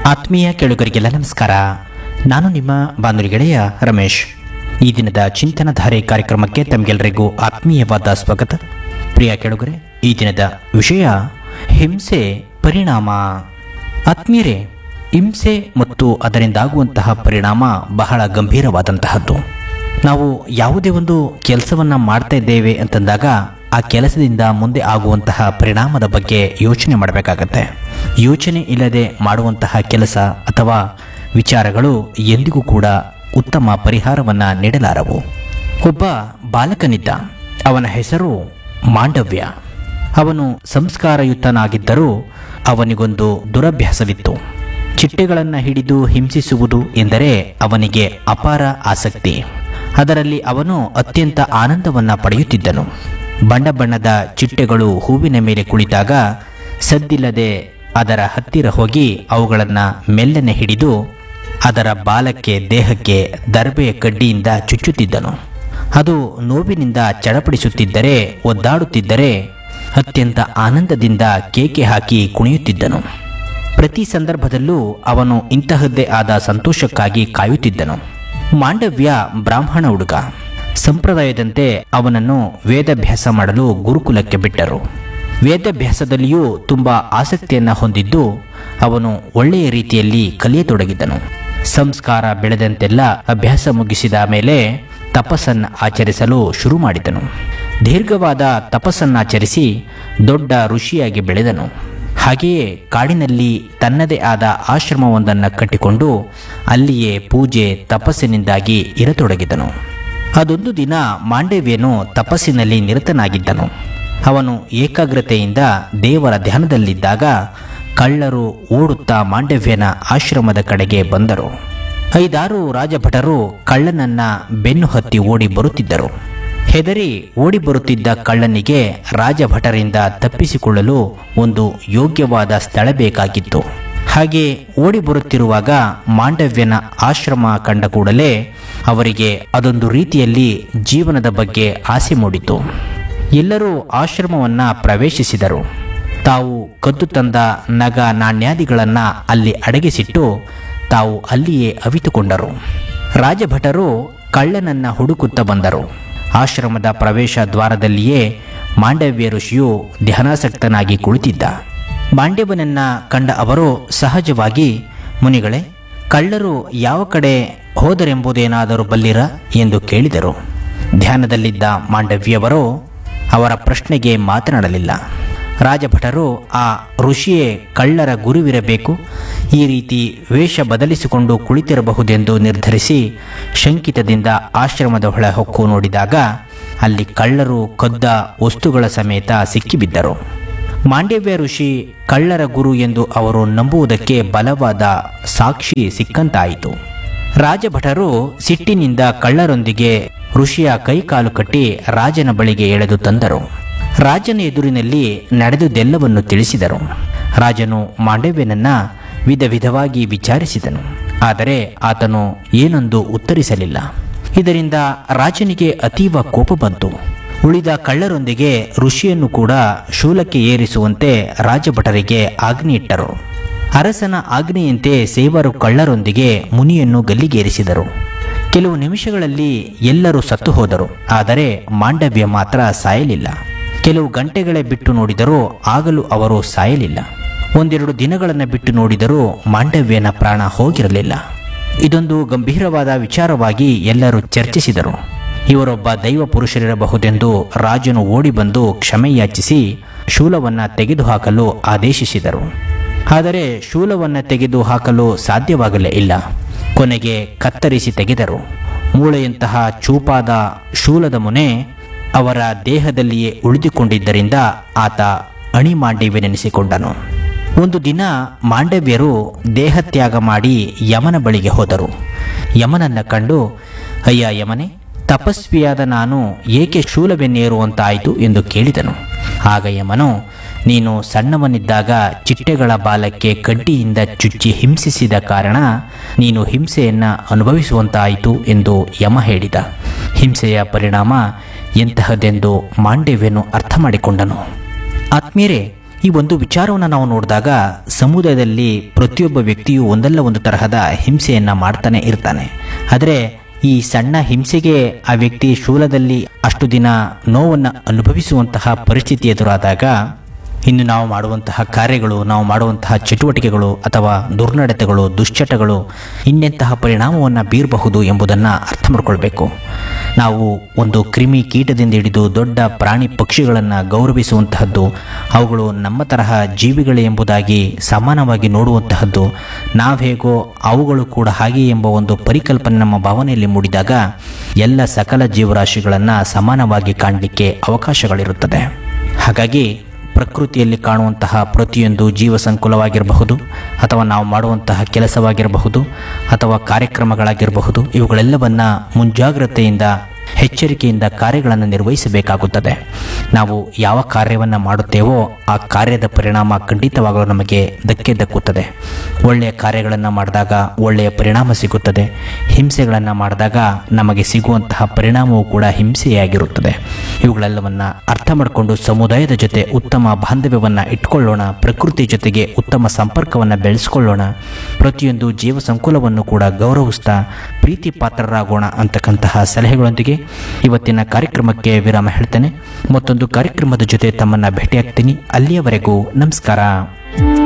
ಆತ್ಮೀಯ ಕೇಳುಗರಿಗೆಲ್ಲ ನಮಸ್ಕಾರ ನಾನು ನಿಮ್ಮ ಬಾನುಲಿ ಗೆಳೆಯ ರಮೇಶ್ ಈ ದಿನದ ಚಿಂತನಧಾರೆ ಕಾರ್ಯಕ್ರಮಕ್ಕೆ ತಮಗೆಲ್ಲರಿಗೂ ಆತ್ಮೀಯವಾದ ಸ್ವಾಗತ ಪ್ರಿಯ ಕೇಳುಗರೆ ಈ ದಿನದ ವಿಷಯ ಹಿಂಸೆ ಪರಿಣಾಮ ಆತ್ಮೀಯರೇ ಹಿಂಸೆ ಮತ್ತು ಅದರಿಂದಾಗುವಂತಹ ಪರಿಣಾಮ ಬಹಳ ಗಂಭೀರವಾದಂತಹದ್ದು ನಾವು ಯಾವುದೇ ಒಂದು ಕೆಲಸವನ್ನ ಮಾಡ್ತಾ ಇದ್ದೇವೆ ಅಂತಂದಾಗ ಆ ಕೆಲಸದಿಂದ ಮುಂದೆ ಆಗುವಂತಹ ಪರಿಣಾಮದ ಬಗ್ಗೆ ಯೋಚನೆ ಮಾಡಬೇಕಾಗತ್ತೆ ಯೋಚನೆ ಇಲ್ಲದೆ ಮಾಡುವಂತಹ ಕೆಲಸ ಅಥವಾ ವಿಚಾರಗಳು ಎಂದಿಗೂ ಕೂಡ ಉತ್ತಮ ಪರಿಹಾರವನ್ನ ನೀಡಲಾರವು ಒಬ್ಬ ಬಾಲಕನಿದ್ದ ಅವನ ಹೆಸರು ಮಾಂಡವ್ಯ ಅವನು ಸಂಸ್ಕಾರಯುತನಾಗಿದ್ದರೂ ಅವನಿಗೊಂದು ದುರಭ್ಯಾಸವಿತ್ತು ಚಿಟ್ಟೆಗಳನ್ನು ಹಿಡಿದು ಹಿಂಸಿಸುವುದು ಎಂದರೆ ಅವನಿಗೆ ಅಪಾರ ಆಸಕ್ತಿ ಅದರಲ್ಲಿ ಅವನು ಅತ್ಯಂತ ಆನಂದವನ್ನ ಪಡೆಯುತ್ತಿದ್ದನು ಬಣ್ಣ ಬಣ್ಣದ ಚಿಟ್ಟೆಗಳು ಹೂವಿನ ಮೇಲೆ ಕುಳಿತಾಗ ಸದ್ದಿಲ್ಲದೆ ಅದರ ಹತ್ತಿರ ಹೋಗಿ ಅವುಗಳನ್ನು ಮೆಲ್ಲನೆ ಹಿಡಿದು ಅದರ ಬಾಲಕ್ಕೆ ದೇಹಕ್ಕೆ ದರ್ಬೆಯ ಕಡ್ಡಿಯಿಂದ ಚುಚ್ಚುತ್ತಿದ್ದನು ಅದು ನೋವಿನಿಂದ ಚಡಪಡಿಸುತ್ತಿದ್ದರೆ ಒದ್ದಾಡುತ್ತಿದ್ದರೆ ಅತ್ಯಂತ ಆನಂದದಿಂದ ಕೇಕೆ ಹಾಕಿ ಕುಣಿಯುತ್ತಿದ್ದನು ಪ್ರತಿ ಸಂದರ್ಭದಲ್ಲೂ ಅವನು ಇಂತಹದ್ದೇ ಆದ ಸಂತೋಷಕ್ಕಾಗಿ ಕಾಯುತ್ತಿದ್ದನು ಮಾಂಡವ್ಯ ಬ್ರಾಹ್ಮಣ ಹುಡುಗ ಸಂಪ್ರದಾಯದಂತೆ ಅವನನ್ನು ವೇದಾಭ್ಯಾಸ ಮಾಡಲು ಗುರುಕುಲಕ್ಕೆ ಬಿಟ್ಟರು ವೇದಾಭ್ಯಾಸದಲ್ಲಿಯೂ ತುಂಬ ಆಸಕ್ತಿಯನ್ನ ಹೊಂದಿದ್ದು ಅವನು ಒಳ್ಳೆಯ ರೀತಿಯಲ್ಲಿ ಕಲಿಯತೊಡಗಿದ್ದನು ಸಂಸ್ಕಾರ ಬೆಳೆದಂತೆಲ್ಲ ಅಭ್ಯಾಸ ಮುಗಿಸಿದ ಮೇಲೆ ತಪಸ್ಸನ್ನು ಆಚರಿಸಲು ಶುರು ಮಾಡಿದನು ದೀರ್ಘವಾದ ತಪಸ್ಸನ್ನಾಚರಿಸಿ ದೊಡ್ಡ ಋಷಿಯಾಗಿ ಬೆಳೆದನು ಹಾಗೆಯೇ ಕಾಡಿನಲ್ಲಿ ತನ್ನದೇ ಆದ ಆಶ್ರಮವೊಂದನ್ನು ಕಟ್ಟಿಕೊಂಡು ಅಲ್ಲಿಯೇ ಪೂಜೆ ತಪಸ್ಸಿನಿಂದಾಗಿ ಇರತೊಡಗಿದನು ಅದೊಂದು ದಿನ ಮಾಂಡವ್ಯನು ತಪಸ್ಸಿನಲ್ಲಿ ನಿರತನಾಗಿದ್ದನು ಅವನು ಏಕಾಗ್ರತೆಯಿಂದ ದೇವರ ಧ್ಯಾನದಲ್ಲಿದ್ದಾಗ ಕಳ್ಳರು ಓಡುತ್ತಾ ಮಾಂಡವ್ಯನ ಆಶ್ರಮದ ಕಡೆಗೆ ಬಂದರು ಐದಾರು ರಾಜಭಟರು ಕಳ್ಳನನ್ನ ಬೆನ್ನು ಹತ್ತಿ ಓಡಿ ಬರುತ್ತಿದ್ದರು ಹೆದರಿ ಓಡಿ ಬರುತ್ತಿದ್ದ ಕಳ್ಳನಿಗೆ ರಾಜಭಟರಿಂದ ತಪ್ಪಿಸಿಕೊಳ್ಳಲು ಒಂದು ಯೋಗ್ಯವಾದ ಸ್ಥಳ ಬೇಕಾಗಿತ್ತು ಹಾಗೆ ಓಡಿ ಬರುತ್ತಿರುವಾಗ ಮಾಂಡವ್ಯನ ಆಶ್ರಮ ಕಂಡ ಕೂಡಲೇ ಅವರಿಗೆ ಅದೊಂದು ರೀತಿಯಲ್ಲಿ ಜೀವನದ ಬಗ್ಗೆ ಆಸೆ ಮೂಡಿತು ಎಲ್ಲರೂ ಆಶ್ರಮವನ್ನ ಪ್ರವೇಶಿಸಿದರು ತಾವು ಕದ್ದು ತಂದ ನಗ ನಾಣ್ಯಾದಿಗಳನ್ನ ಅಲ್ಲಿ ಅಡಗಿಸಿಟ್ಟು ತಾವು ಅಲ್ಲಿಯೇ ಅವಿತುಕೊಂಡರು ರಾಜಭಟರು ಕಳ್ಳನನ್ನ ಹುಡುಕುತ್ತಾ ಬಂದರು ಆಶ್ರಮದ ಪ್ರವೇಶ ದ್ವಾರದಲ್ಲಿಯೇ ಮಾಂಡವ್ಯ ಋಷಿಯು ಧ್ಯಾನಾಸಕ್ತನಾಗಿ ಕುಳಿತಿದ್ದ ಮಾಂಡವ್ಯನನ್ನ ಕಂಡ ಅವರು ಸಹಜವಾಗಿ ಮುನಿಗಳೇ ಕಳ್ಳರು ಯಾವ ಕಡೆ ಹೋದರೆಂಬುದೇನಾದರೂ ಬಲ್ಲಿರ ಎಂದು ಕೇಳಿದರು ಧ್ಯಾನದಲ್ಲಿದ್ದ ಮಾಂಡವ್ಯವರು ಅವರ ಪ್ರಶ್ನೆಗೆ ಮಾತನಾಡಲಿಲ್ಲ ರಾಜಭಟರು ಆ ಋಷಿಯೇ ಕಳ್ಳರ ಗುರುವಿರಬೇಕು ಈ ರೀತಿ ವೇಷ ಬದಲಿಸಿಕೊಂಡು ಕುಳಿತಿರಬಹುದೆಂದು ನಿರ್ಧರಿಸಿ ಶಂಕಿತದಿಂದ ಆಶ್ರಮದ ಒಳ ಹೊಕ್ಕು ನೋಡಿದಾಗ ಅಲ್ಲಿ ಕಳ್ಳರು ಕದ್ದ ವಸ್ತುಗಳ ಸಮೇತ ಸಿಕ್ಕಿಬಿದ್ದರು ಮಾಂಡವ್ಯ ಋಷಿ ಕಳ್ಳರ ಗುರು ಎಂದು ಅವರು ನಂಬುವುದಕ್ಕೆ ಬಲವಾದ ಸಾಕ್ಷಿ ಸಿಕ್ಕಂತಾಯಿತು ರಾಜಭಟರು ಸಿಟ್ಟಿನಿಂದ ಕಳ್ಳರೊಂದಿಗೆ ಋಷಿಯ ಕೈಕಾಲು ಕಟ್ಟಿ ರಾಜನ ಬಳಿಗೆ ಎಳೆದು ತಂದರು ರಾಜನ ಎದುರಿನಲ್ಲಿ ನಡೆದುದೆಲ್ಲವನ್ನು ತಿಳಿಸಿದರು ರಾಜನು ಮಾಂಡವ್ಯನನ್ನ ವಿಧ ವಿಧವಾಗಿ ವಿಚಾರಿಸಿದನು ಆದರೆ ಆತನು ಏನೊಂದು ಉತ್ತರಿಸಲಿಲ್ಲ ಇದರಿಂದ ರಾಜನಿಗೆ ಅತೀವ ಕೋಪ ಬಂತು ಉಳಿದ ಕಳ್ಳರೊಂದಿಗೆ ಋಷಿಯನ್ನು ಕೂಡ ಶೂಲಕ್ಕೆ ಏರಿಸುವಂತೆ ರಾಜಭಟರಿಗೆ ಆಜ್ಞೆ ಇಟ್ಟರು ಅರಸನ ಆಜ್ಞೆಯಂತೆ ಸೇವರು ಕಳ್ಳರೊಂದಿಗೆ ಮುನಿಯನ್ನು ಗಲ್ಲಿಗೇರಿಸಿದರು ಕೆಲವು ನಿಮಿಷಗಳಲ್ಲಿ ಎಲ್ಲರೂ ಸತ್ತು ಹೋದರು ಆದರೆ ಮಾಂಡವ್ಯ ಮಾತ್ರ ಸಾಯಲಿಲ್ಲ ಕೆಲವು ಗಂಟೆಗಳೇ ಬಿಟ್ಟು ನೋಡಿದರೂ ಆಗಲೂ ಅವರು ಸಾಯಲಿಲ್ಲ ಒಂದೆರಡು ದಿನಗಳನ್ನು ಬಿಟ್ಟು ನೋಡಿದರೂ ಮಾಂಡವ್ಯನ ಪ್ರಾಣ ಹೋಗಿರಲಿಲ್ಲ ಇದೊಂದು ಗಂಭೀರವಾದ ವಿಚಾರವಾಗಿ ಎಲ್ಲರೂ ಚರ್ಚಿಸಿದರು ಇವರೊಬ್ಬ ದೈವ ಪುರುಷರಿರಬಹುದೆಂದು ರಾಜನು ಓಡಿ ಬಂದು ಕ್ಷಮೆಯಾಚಿಸಿ ಶೂಲವನ್ನ ತೆಗೆದುಹಾಕಲು ಆದೇಶಿಸಿದರು ಆದರೆ ಶೂಲವನ್ನು ತೆಗೆದು ಹಾಕಲು ಸಾಧ್ಯವಾಗಲೇ ಇಲ್ಲ ಕೊನೆಗೆ ಕತ್ತರಿಸಿ ತೆಗೆದರು ಮೂಳೆಯಂತಹ ಚೂಪಾದ ಶೂಲದ ಮುನೆ ಅವರ ದೇಹದಲ್ಲಿಯೇ ಉಳಿದುಕೊಂಡಿದ್ದರಿಂದ ಆತ ಅಣಿಮಾಂಡವ್ಯನೆನಿಸಿಕೊಂಡನು ಒಂದು ದಿನ ಮಾಂಡವ್ಯರು ದೇಹತ್ಯಾಗ ಮಾಡಿ ಯಮನ ಬಳಿಗೆ ಹೋದರು ಯಮನನ್ನ ಕಂಡು ಅಯ್ಯ ಯಮನೆ ತಪಸ್ವಿಯಾದ ನಾನು ಏಕೆ ಶೂಲವೆನ್ನೇರುವಂತಾಯಿತು ಎಂದು ಕೇಳಿದನು ಆಗ ಯಮನು ನೀನು ಸಣ್ಣವನಿದ್ದಾಗ ಚಿಟ್ಟೆಗಳ ಬಾಲಕ್ಕೆ ಕಡ್ಡಿಯಿಂದ ಚುಚ್ಚಿ ಹಿಂಸಿಸಿದ ಕಾರಣ ನೀನು ಹಿಂಸೆಯನ್ನು ಅನುಭವಿಸುವಂತಾಯಿತು ಎಂದು ಯಮ ಹೇಳಿದ ಹಿಂಸೆಯ ಪರಿಣಾಮ ಎಂತಹದೆಂದು ಮಾಂಡವ್ಯನು ಅರ್ಥ ಮಾಡಿಕೊಂಡನು ಆತ್ಮೀಯರೇ ಈ ಒಂದು ವಿಚಾರವನ್ನು ನಾವು ನೋಡಿದಾಗ ಸಮುದಾಯದಲ್ಲಿ ಪ್ರತಿಯೊಬ್ಬ ವ್ಯಕ್ತಿಯು ಒಂದಲ್ಲ ಒಂದು ತರಹದ ಹಿಂಸೆಯನ್ನು ಮಾಡ್ತಾನೆ ಇರ್ತಾನೆ ಆದರೆ ಈ ಸಣ್ಣ ಹಿಂಸೆಗೆ ಆ ವ್ಯಕ್ತಿ ಶೂಲದಲ್ಲಿ ಅಷ್ಟು ದಿನ ನೋವನ್ನು ಅನುಭವಿಸುವಂತಹ ಪರಿಸ್ಥಿತಿ ಎದುರಾದಾಗ ಇನ್ನು ನಾವು ಮಾಡುವಂತಹ ಕಾರ್ಯಗಳು ನಾವು ಮಾಡುವಂತಹ ಚಟುವಟಿಕೆಗಳು ಅಥವಾ ದುರ್ನಡತೆಗಳು ದುಶ್ಚಟಗಳು ಇನ್ನೆಂತಹ ಪರಿಣಾಮವನ್ನು ಬೀರಬಹುದು ಎಂಬುದನ್ನು ಅರ್ಥ ಮಾಡಿಕೊಳ್ಬೇಕು ನಾವು ಒಂದು ಕ್ರಿಮಿ ಕೀಟದಿಂದ ಹಿಡಿದು ದೊಡ್ಡ ಪ್ರಾಣಿ ಪಕ್ಷಿಗಳನ್ನು ಗೌರವಿಸುವಂತಹದ್ದು ಅವುಗಳು ನಮ್ಮ ತರಹ ಜೀವಿಗಳೇ ಎಂಬುದಾಗಿ ಸಮಾನವಾಗಿ ನೋಡುವಂತಹದ್ದು ನಾವು ಹೇಗೋ ಅವುಗಳು ಕೂಡ ಹಾಗೆ ಎಂಬ ಒಂದು ಪರಿಕಲ್ಪನೆ ನಮ್ಮ ಭಾವನೆಯಲ್ಲಿ ಮೂಡಿದಾಗ ಎಲ್ಲ ಸಕಲ ಜೀವರಾಶಿಗಳನ್ನು ಸಮಾನವಾಗಿ ಕಾಣಲಿಕ್ಕೆ ಅವಕಾಶಗಳಿರುತ್ತದೆ ಹಾಗಾಗಿ ಪ್ರಕೃತಿಯಲ್ಲಿ ಕಾಣುವಂತಹ ಪ್ರತಿಯೊಂದು ಜೀವ ಸಂಕುಲವಾಗಿರಬಹುದು ಅಥವಾ ನಾವು ಮಾಡುವಂತಹ ಕೆಲಸವಾಗಿರಬಹುದು ಅಥವಾ ಕಾರ್ಯಕ್ರಮಗಳಾಗಿರಬಹುದು ಇವುಗಳೆಲ್ಲವನ್ನ ಮುಂಜಾಗ್ರತೆಯಿಂದ ಎಚ್ಚರಿಕೆಯಿಂದ ಕಾರ್ಯಗಳನ್ನು ನಿರ್ವಹಿಸಬೇಕಾಗುತ್ತದೆ ನಾವು ಯಾವ ಕಾರ್ಯವನ್ನು ಮಾಡುತ್ತೇವೋ ಆ ಕಾರ್ಯದ ಪರಿಣಾಮ ಖಂಡಿತವಾಗಲೂ ನಮಗೆ ಧಕ್ಕೆ ದಕ್ಕುತ್ತದೆ ಒಳ್ಳೆಯ ಕಾರ್ಯಗಳನ್ನು ಮಾಡಿದಾಗ ಒಳ್ಳೆಯ ಪರಿಣಾಮ ಸಿಗುತ್ತದೆ ಹಿಂಸೆಗಳನ್ನು ಮಾಡಿದಾಗ ನಮಗೆ ಸಿಗುವಂತಹ ಪರಿಣಾಮವೂ ಕೂಡ ಹಿಂಸೆಯಾಗಿರುತ್ತದೆ ಇವುಗಳೆಲ್ಲವನ್ನು ಅರ್ಥ ಮಾಡಿಕೊಂಡು ಸಮುದಾಯದ ಜೊತೆ ಉತ್ತಮ ಬಾಂಧವ್ಯವನ್ನು ಇಟ್ಕೊಳ್ಳೋಣ ಪ್ರಕೃತಿ ಜೊತೆಗೆ ಉತ್ತಮ ಸಂಪರ್ಕವನ್ನು ಬೆಳೆಸ್ಕೊಳ್ಳೋಣ ಪ್ರತಿಯೊಂದು ಜೀವ ಸಂಕುಲವನ್ನು ಕೂಡ ಗೌರವಿಸ್ತಾ ಪ್ರೀತಿ ಪಾತ್ರರಾಗೋಣ ಅಂತಕ್ಕಂತಹ ಸಲಹೆಗಳೊಂದಿಗೆ ಇವತ್ತಿನ ಕಾರ್ಯಕ್ರಮಕ್ಕೆ ವಿರಾಮ ಹೇಳ್ತೇನೆ ಮತ್ತೊಂದು ಕಾರ್ಯಕ್ರಮದ ಜೊತೆ ತಮ್ಮನ್ನು ಭೇಟಿಯಾಗ್ತೀನಿ ಅಲ್ಲಿಯವರೆಗೂ ನಮಸ್ಕಾರ